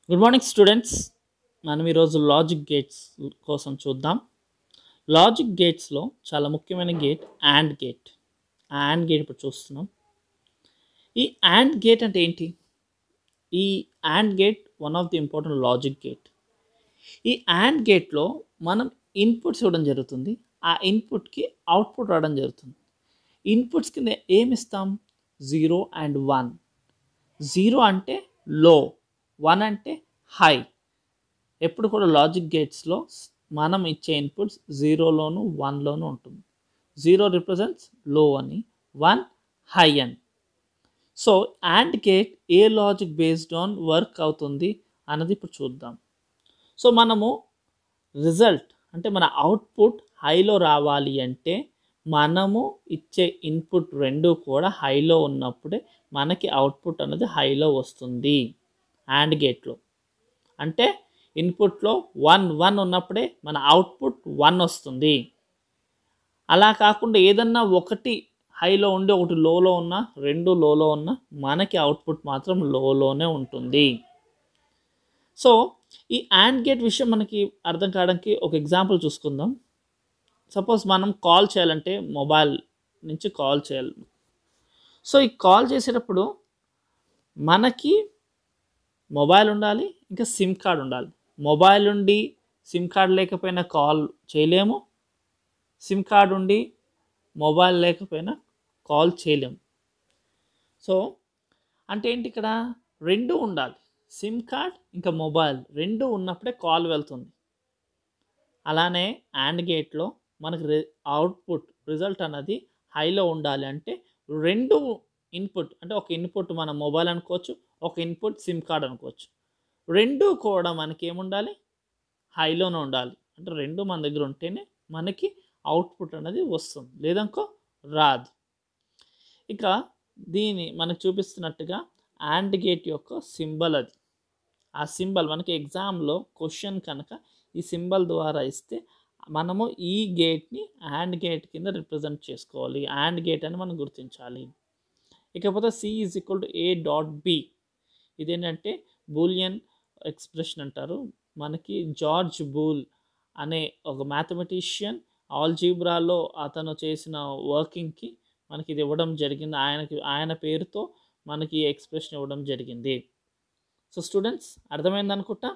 good morning students మనం ఈరోజు logic gates కోసం చూద్దాం లాజిక్ గేట్స్లో చాలా ముఖ్యమైన గేట్ యాండ్ గేట్ ఆ యాండ్ గేట్ ఇప్పుడు చూస్తున్నాం ఈ యాండ్ గేట్ అంటే ఏంటి ఈ and gate one of the important logic gate ఈ యాండ్ గేట్లో మనం ఇన్పుట్స్ ఇవ్వడం జరుగుతుంది ఆ ఇన్పుట్కి అవుట్పుట్ రావడం జరుగుతుంది ఇన్పుట్స్ కింద ఏమి ఇస్తాం జీరో అండ్ వన్ జీరో అంటే లో వన్ అంటే హై ఎప్పుడు కూడా లాజిక్ గేట్స్లో మనం ఇచ్చే ఇన్పుట్స్ జీరోలోను వన్లోను ఉంటుంది జీరో రిప్రజెంట్స్ లో అని వన్ హై అని so and gate a logic based on work అవుతుంది అన్నది ఇప్పుడు చూద్దాం సో మనము రిజల్ట్ అంటే మన అవుట్పుట్ హైలో రావాలి అంటే మనము ఇచ్చే ఇన్పుట్ రెండు కూడా హైలో ఉన్నప్పుడే మనకి అవుట్పుట్ అనేది హైలో వస్తుంది యాండ్ గేట్లో అంటే ఇన్పుట్లో వన్ వన్ ఉన్నప్పుడే మన అవుట్పుట్ వన్ వస్తుంది అలా కాకుండా ఏదన్నా ఒకటి హైలో ఉండి ఒకటి లోలో ఉన్న రెండు లోలో ఉన్న మనకి అవుట్పుట్ మాత్రం లోలోనే ఉంటుంది సో ఈ యాండ్ గేట్ విషయం మనకి అర్థం కావడానికి ఒక ఎగ్జాంపుల్ చూసుకుందాం సపోజ్ మనం కాల్ చేయాలంటే మొబైల్ నుంచి కాల్ చేయాలి సో ఈ కాల్ చేసేటప్పుడు మనకి మొబైల్ ఉండాలి ఇంకా సిమ్ కార్డ్ ఉండాలి మొబైల్ ఉండి సిమ్ కార్డ్ లేకపోయినా కాల్ చేయలేము సిమ్ కార్డ్ ఉండి మొబైల్ లేకపోయినా కాల్ చేయలేము సో అంటే ఏంటి ఇక్కడ రెండు ఉండాలి సిమ్ కార్డ్ ఇంకా మొబైల్ రెండు ఉన్నప్పుడే కాల్ వెళ్తుంది అలానే యాండ్ గేట్లో మనకు రి అవుట్పుట్ రిజల్ట్ అన్నది హైలో ఉండాలి అంటే రెండు ఇన్పుట్ అంటే ఒక ఇన్పుట్ మన మొబైల్ అనుకోవచ్చు ఒక ఇన్పుట్ సిమ్ కార్డ్ అనుకోవచ్చు రెండు కూడా మనకి ఏముండాలి హైలోనే ఉండాలి అంటే రెండు మన దగ్గర ఉంటేనే మనకి అవుట్పుట్ అనేది వస్తుంది లేదనుకో రాదు ఇక దీని మనకు చూపిస్తున్నట్టుగా యాండ్ గేట్ యొక్క సింబల్ అది ఆ సింబల్ మనకి ఎగ్జామ్లో క్వశ్చన్ కనుక ఈ సింబల్ ద్వారా ఇస్తే మనము ఈ గేట్ని యాండ్ గేట్ కింద రిప్రజెంట్ చేసుకోవాలి యాండ్ గేట్ అని మనం గుర్తించాలి ఇకపోతే C is equal to A dot B ఇదేంటంటే బూలియన్ ఎక్స్ప్రెషన్ అంటారు మనకి జార్జ్ బూల్ అనే ఒక మ్యాథమెటిషియన్ ఆల్జీబ్రాలో అతను చేసిన వర్కింగ్కి మనకి ఇది ఇవ్వడం జరిగింది ఆయనకి ఆయన పేరుతో మనకి ఈ ఎక్స్ప్రెషన్ ఇవ్వడం జరిగింది సో స్టూడెంట్స్ అర్థమైంది అనుకుంటా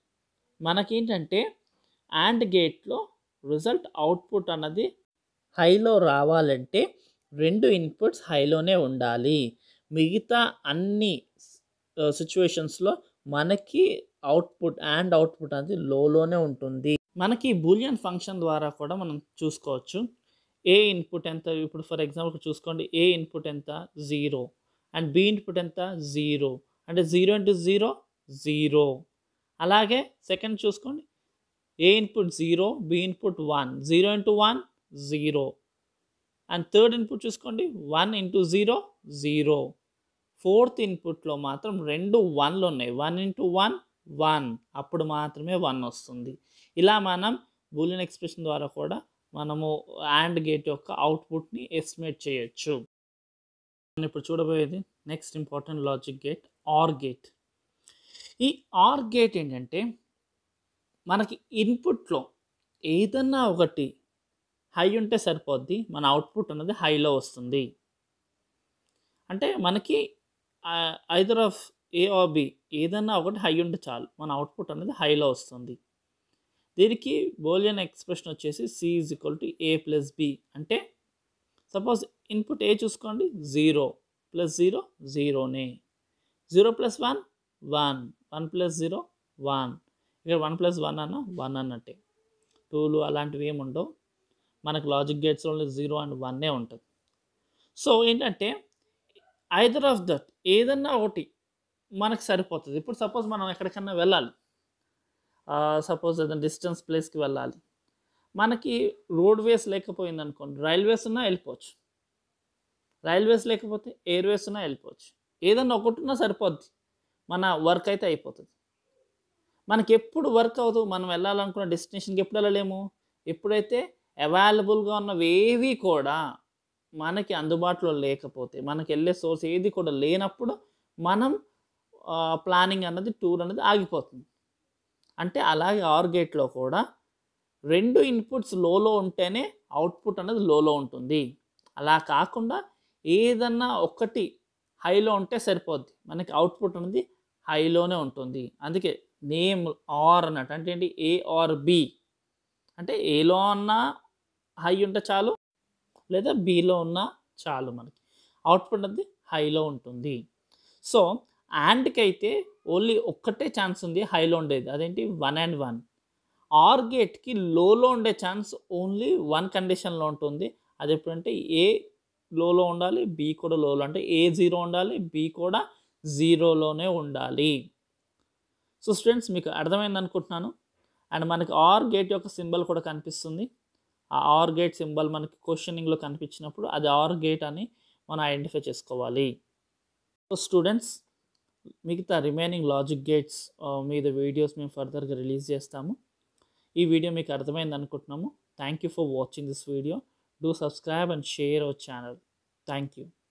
మనకేంటంటే యాండ్ గేట్లో రిజల్ట్ అవుట్పుట్ అన్నది హైలో రావాలంటే రెండు ఇన్పుట్స్ హైలోనే ఉండాలి మిగతా అన్ని సిచ్యువేషన్స్లో మనకి అవుట్పుట్ అండ్ అవుట్పుట్ అనేది లోలోనే ఉంటుంది మనకి బూలియన్ ఫంక్షన్ ద్వారా కూడా మనం చూసుకోవచ్చు ఏ ఇన్పుట్ ఎంత ఇప్పుడు ఫర్ ఎగ్జాంపుల్ చూసుకోండి ఏ ఇన్పుట్ ఎంత జీరో అండ్ బి ఇన్పుట్ ఎంత జీరో అంటే జీరో ఇంటూ జీరో జీరో అలాగే సెకండ్ చూసుకోండి A input zero B input one zero into one zero and third input చూసుకోండి one into zero zero fourth ఇన్పుట్లో మాత్రం రెండు వన్లు ఉన్నాయి వన్ ఇంటూ వన్ వన్ అప్పుడు మాత్రమే వన్ వస్తుంది ఇలా మనం బూలియన్ ఎక్స్ప్రెషన్ ద్వారా కూడా మనము యాండ్ గేట్ యొక్క అవుట్పుట్ని ఎస్టిమేట్ చేయొచ్చు మనం ఇప్పుడు చూడబోయేది next important logic gate or gate ఈ ఆర్ గేట్ ఏంటంటే మనకి ఇన్పుట్లో ఏదన్నా ఒకటి హై ఉంటే సరిపోద్ది మన అవుట్పుట్ అనేది హైలో వస్తుంది అంటే మనకి either of A or B ఏదన్నా ఒకటి హై ఉంటే చాలు మన అవుట్పుట్ అనేది హైలో వస్తుంది దీనికి బోలియన్ ఎక్స్ప్రెషన్ వచ్చేసి C is equal to A plus B అంటే సపోజ్ ఇన్పుట్ ఏ చూసుకోండి జీరో ప్లస్ జీరో జీరోనే zero plus one one one plus zero one ఇక్కడ వన్ ప్లస్ వన్ అన్న వన్ అన్నట్టే టూలు అలాంటివి ఏమి ఉండవు మనకు లాజిక్ గేట్స్లో జీరో అండ్ వన్నే ఉంటుంది సో ఏంటంటే ఐదర్ ఆఫ్ దట్ ఏదన్నా ఒకటి మనకు సరిపోతుంది ఇప్పుడు సపోజ్ మనం ఎక్కడికన్నా వెళ్ళాలి సపోజ్ ఏదైనా డిస్టెన్స్ ప్లేస్కి వెళ్ళాలి మనకి రోడ్వేస్ లేకపోయింది అనుకోండి రైల్వేస్ ఉన్నా వెళ్ళిపోవచ్చు రైల్వేస్ లేకపోతే ఎయిర్వేస్ ఉన్నా వెళ్ళిపోవచ్చు ఏదన్నా ఒకటి ఉన్నా సరిపోద్ది మన వర్క్ అయితే అయిపోతుంది మనకి ఎప్పుడు వర్క్ అవుతుంది మనం వెళ్ళాలనుకున్న డెస్టినేషన్కి ఎప్పుడు వెళ్ళలేము ఎప్పుడైతే అవైలబుల్గా ఉన్నవి ఏవి కూడా మనకి అందుబాటులో లేకపోతే మనకి వెళ్ళే సోర్స్ ఏది కూడా లేనప్పుడు మనం ప్లానింగ్ అన్నది టూర్ అనేది ఆగిపోతుంది అంటే అలాగే ఆర్ గేట్లో కూడా రెండు ఇన్పుట్స్ లోలో ఉంటేనే అవుట్పుట్ అనేది లోలో ఉంటుంది అలా కాకుండా ఏదన్నా ఒకటి హైలో ఉంటే సరిపోద్ది మనకి అవుట్పుట్ అనేది హైలోనే ఉంటుంది అందుకే నేమ్ ఆర్ అన్నట్టు అంటే ఏంటి ఏ ఆర్ బి అంటే ఏలో ఉన్నా హై ఉంటే చాలు లేదా బీలో ఉన్నా చాలు మనకి అవుట్పుట్ అనేది హైలో ఉంటుంది సో యాండ్కి అయితే ఓన్లీ ఒక్కటే ఛాన్స్ ఉంది హైలో ఉండేది అదేంటి వన్ అండ్ వన్ ఆర్ గేట్కి లోలో ఉండే ఛాన్స్ ఓన్లీ వన్ కండిషన్లో ఉంటుంది అది ఎప్పుడంటే ఏ లోలో ఉండాలి బి కూడా లోలో అంటే ఏ జీరో ఉండాలి బి కూడా జీరోలోనే ఉండాలి సో స్టూడెంట్స్ మీకు అర్థమైంది అనుకుంటున్నాను అండ్ మనకి ఆర్ గేట్ యొక్క సింబల్ కూడా కనిపిస్తుంది ఆ ఆర్ గేట్ సింబల్ మనకి క్వశ్చనింగ్లో కనిపించినప్పుడు అది ఆర్ గేట్ అని మనం ఐడెంటిఫై చేసుకోవాలి సో స్టూడెంట్స్ మిగతా రిమైనింగ్ లాజిక్ గేట్స్ మీద వీడియోస్ మేము ఫర్దర్గా రిలీజ్ చేస్తాము ఈ వీడియో మీకు అర్థమైంది అనుకుంటున్నాము thank you for watching this video do subscribe and share our channel thank you